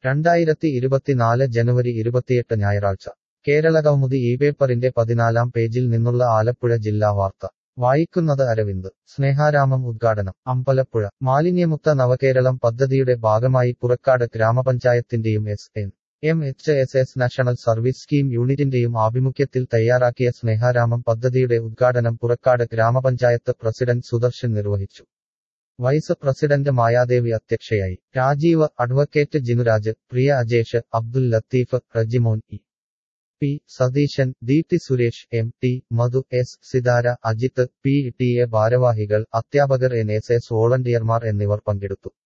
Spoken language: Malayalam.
രണ്ടായിരത്തി ഇരുപത്തിനാല് ജനുവരി ഇരുപത്തിയെട്ട് ഞായറാഴ്ച കേരള കൗമുദി ഈ പേപ്പറിന്റെ പതിനാലാം പേജിൽ നിന്നുള്ള ആലപ്പുഴ ജില്ലാ വാർത്ത വായിക്കുന്നത് അരവിന്ദ് സ്നേഹാരാമം ഉദ്ഘാടനം അമ്പലപ്പുഴ മാലിന്യമുക്ത നവകേരളം പദ്ധതിയുടെ ഭാഗമായി പുറക്കാട് ഗ്രാമപഞ്ചായത്തിന്റെയും S N M H S S national service scheme യൂണിറ്റിന്റെയും ആഭിമുഖ്യത്തിൽ തയ്യാറാക്കിയ സ്നേഹാരാമം പദ്ധതിയുടെ ഉദ്ഘാടനം പുറക്കാട് ഗ്രാമപഞ്ചായത്ത് പ്രസിഡന്റ് സുദർശൻ നിർവഹിച്ചു വൈസ് പ്രസിഡന്റ് മായാദേവി അധ്യക്ഷയായി Rajeev advocate Jinuraj Priya Ajesh Abdul Latheef Rejimon E P Satheesan Deepthi Suresh M T Madhu S Sithara Ajith P T A ഭാരവാഹികൾ അധ്യാപകർ എൻ എസ് എസ് വോളണ്ടിയർമാർ എന്നിവർ പങ്കെടുത്തു